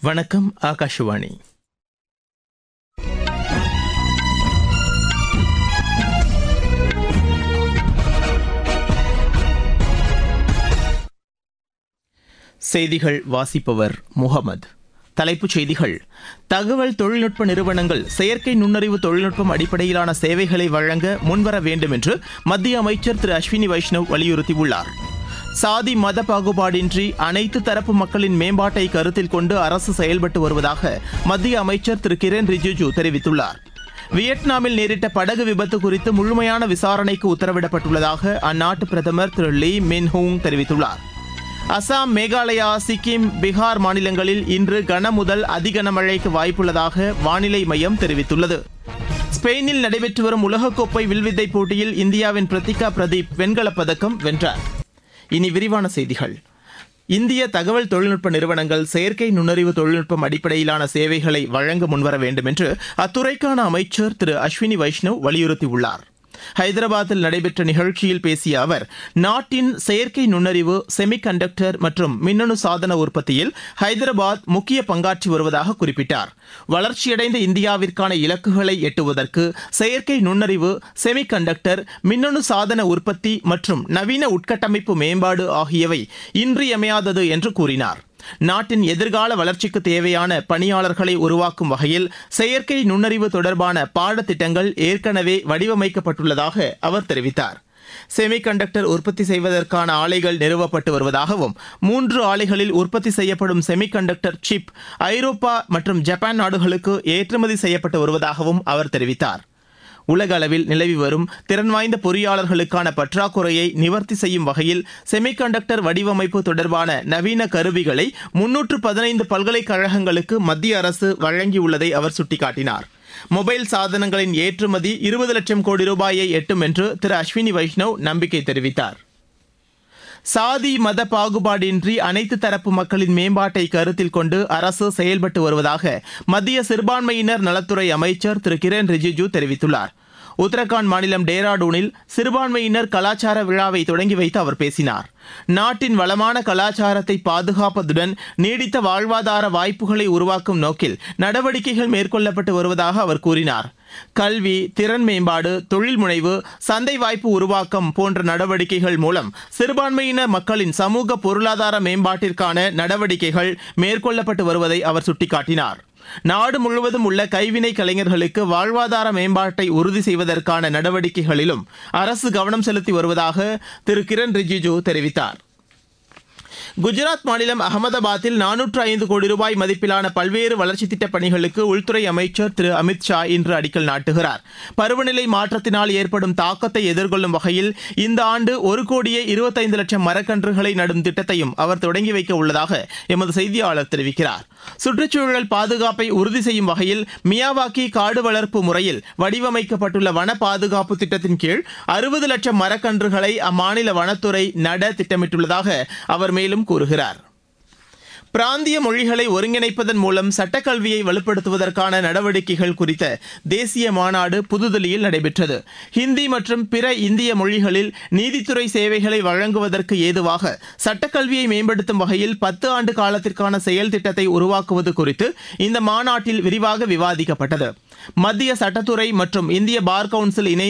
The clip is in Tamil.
வணக்கம் ஆகாஷவாணி செய்திகள் வாசிப்பவர் முகமது தலைப்புச் செய்திகள் தகவல் தொழில்நுட்ப நிறுவனங்கள் செயற்கை நுண்ணறிவு தொழில்நுட்பம் அடிப்படையிலான சேவைகளை வழங்க முன்வர வேண்டும் என்று மத்திய அமைச்சர் திரு அஸ்வினி வைஷ்ணவ் வலியுறுத்தியுள்ளார் சாதி மத பாகுபாடின்றி அனைத்து தரப்பு மக்களின் மேம்பாட்டை கருத்தில் கொண்டு அரசு செயல்பட்டு வருவதாக மத்திய அமைச்சர் திரு கிரண் ரிஜிஜு தெரிவித்துள்ளார் வியட்நாமில் நேரிட்ட படகு விபத்து குறித்து முழுமையான விசாரணைக்கு உத்தரவிடப்பட்டுள்ளதாக அந்நாட்டு பிரதமர் திரு லீ மின் ஹூங் தெரிவித்துள்ளார் அசாம் மேகாலயா சிக்கிம் பீகார் மாநிலங்களில் இன்று கன முதல் அதிகனமழைக்கு வாய்ப்புள்ளதாக வானிலை மையம் தெரிவித்துள்ளது ஸ்பெயினில் நடைபெற்று வரும் உலகக்கோப்பை வில்வித்தை போட்டியில் இந்தியாவின் பிரத்திகா பிரதீப் வெண்கலப் பதக்கம் வென்றார் இனி விரிவான செய்திகள் இந்திய தகவல் தொழில்நுட்ப நிறுவனங்கள் செயற்கை நுண்ணறிவு தொழில்நுட்பம் அடிப்படையிலான சேவைகளை வழங்க முன்வர வேண்டும் என்று அத்துறைக்கான அமைச்சர் திரு அஸ்வினி வைஷ்ணவ் வலியுறுத்தியுள்ளார் ஹைதராபாத்தில் நடைபெற்ற நிகழ்ச்சியில் பேசிய அவர் நாட்டின் செயற்கை நுண்ணறிவு செமி கண்டக்டர் மற்றும் மின்னணு சாதன உற்பத்தியில் ஹைதராபாத் முக்கிய பங்காற்றி வருவதாக குறிப்பிட்டார் வளர்ச்சியடைந்த இந்தியாவிற்கான இலக்குகளை எட்டுவதற்கு செயற்கை நுண்ணறிவு செமி கண்டக்டர் மின்னணு சாதன உற்பத்தி மற்றும் நவீன உட்கட்டமைப்பு மேம்பாடு ஆகியவை இன்றியமையாதது என்று கூறினார் நாட்டின் எதிர்கால வளர்ச்சிக்கு தேவையான பணியாளர்களை உருவாக்கும் வகையில் செயற்கை நுண்ணறிவு தொடர்பான பாடத்திட்டங்கள் ஏற்கனவே வடிவமைக்கப்பட்டுள்ளதாக அவர் தெரிவித்தார் செமி கண்டக்டர் உற்பத்தி செய்வதற்கான ஆலைகள் நிறுவப்பட்டு வருவதாகவும் மூன்று ஆலைகளில் உற்பத்தி செய்யப்படும் செமி கண்டக்டர் சிப் ஐரோப்பா மற்றும் ஜப்பான் நாடுகளுக்கு ஏற்றுமதி செய்யப்பட்டு வருவதாகவும் அவர் தெரிவித்தார் உலக அளவில் நிலவி வரும் திறன் வாய்ந்த பொறியாளர்களுக்கான பற்றாக்குறையை நிவர்த்தி செய்யும் வகையில் செமிகண்டக்டர் வடிவமைப்பு தொடர்பான நவீன கருவிகளை முன்னூற்று பதினைந்து பல்கலைக்கழகங்களுக்கு மத்திய அரசு வழங்கியுள்ளதை அவர் சுட்டிக்காட்டினார் மொபைல் சாதனங்களின் ஏற்றுமதி இருபது லட்சம் கோடி ரூபாயை எட்டும் என்று திரு அஸ்வினி வைஷ்ணவ் நம்பிக்கை தெரிவித்தார் சாதி மத பாகுபாடின்றி அனைத்து தரப்பு மக்களின் மேம்பாட்டை கருத்தில் கொண்டு அரசு செயல்பட்டு வருவதாக மத்திய சிறுபான்மையினர் நலத்துறை அமைச்சர் திரு கிரண் ரிஜிஜு தெரிவித்துள்ளார் உத்தரகாண்ட் மாநிலம் டேராடூனில் சிறுபான்மையினர் கலாச்சார விழாவை தொடங்கி வைத்து அவர் பேசினார் நாட்டின் வளமான கலாச்சாரத்தை பாதுகாப்பதுடன் நீடித்த வாழ்வாதார வாய்ப்புகளை உருவாக்கும் நோக்கில் நடவடிக்கைகள் மேற்கொள்ளப்பட்டு வருவதாக அவர் கூறினார் கல்வி திறன் மேம்பாடு தொழில் முனைவு சந்தை வாய்ப்பு உருவாக்கம் போன்ற நடவடிக்கைகள் மூலம் சிறுபான்மையினர் மக்களின் சமூக பொருளாதார மேம்பாட்டிற்கான நடவடிக்கைகள் மேற்கொள்ளப்பட்டு வருவதை அவர் சுட்டிக்காட்டினார் நாடு முழுவதும் உள்ள கைவினை கலைஞர்களுக்கு வாழ்வாதார மேம்பாட்டை உறுதி செய்வதற்கான நடவடிக்கைகளிலும் அரசு கவனம் செலுத்தி வருவதாக திரு கிரண் ரிஜிஜு தெரிவித்தார் குஜராத் மாநிலம் அகமதாபாத்தில் நானூற்று ஐந்து கோடி ரூபாய் மதிப்பிலான பல்வேறு வளர்ச்சித் திட்டப் பணிகளுக்கு உள்துறை அமைச்சர் திரு அமித் ஷா இன்று அடிக்கல் நாட்டுகிறார் பருவநிலை மாற்றத்தினால் ஏற்படும் தாக்கத்தை எதிர்கொள்ளும் வகையில் இந்த ஆண்டு ஒரு கோடியே இருபத்தைந்து லட்சம் மரக்கன்றுகளை நடும் திட்டத்தையும் அவர் தொடங்கி வைக்க உள்ளதாக எமது செய்தியாளர் தெரிவிக்கிறார் சுற்றுச்சூழல் பாதுகாப்பை உறுதி செய்யும் வகையில் மியாவாக்கி காடு வளர்ப்பு முறையில் வடிவமைக்கப்பட்டுள்ள வன பாதுகாப்பு திட்டத்தின் கீழ் அறுபது லட்சம் மரக்கன்றுகளை அம்மாநில வனத்துறை நட திட்டமிட்டுள்ளதாக அவர் மேலும் கூறுகிறார் பிராந்திய மொழிகளை ஒருங்கிணைப்பதன் மூலம் சட்டக்கல்வியை வலுப்படுத்துவதற்கான நடவடிக்கைகள் குறித்த தேசிய மாநாடு புதுதில்லியில் நடைபெற்றது ஹிந்தி மற்றும் பிற இந்திய மொழிகளில் நீதித்துறை சேவைகளை வழங்குவதற்கு ஏதுவாக சட்டக்கல்வியை மேம்படுத்தும் வகையில் பத்து ஆண்டு காலத்திற்கான செயல் திட்டத்தை உருவாக்குவது குறித்து இந்த மாநாட்டில் விரிவாக விவாதிக்கப்பட்டது மத்திய சட்டத்துறை மற்றும் இந்திய பார் கவுன்சில் இணைந்து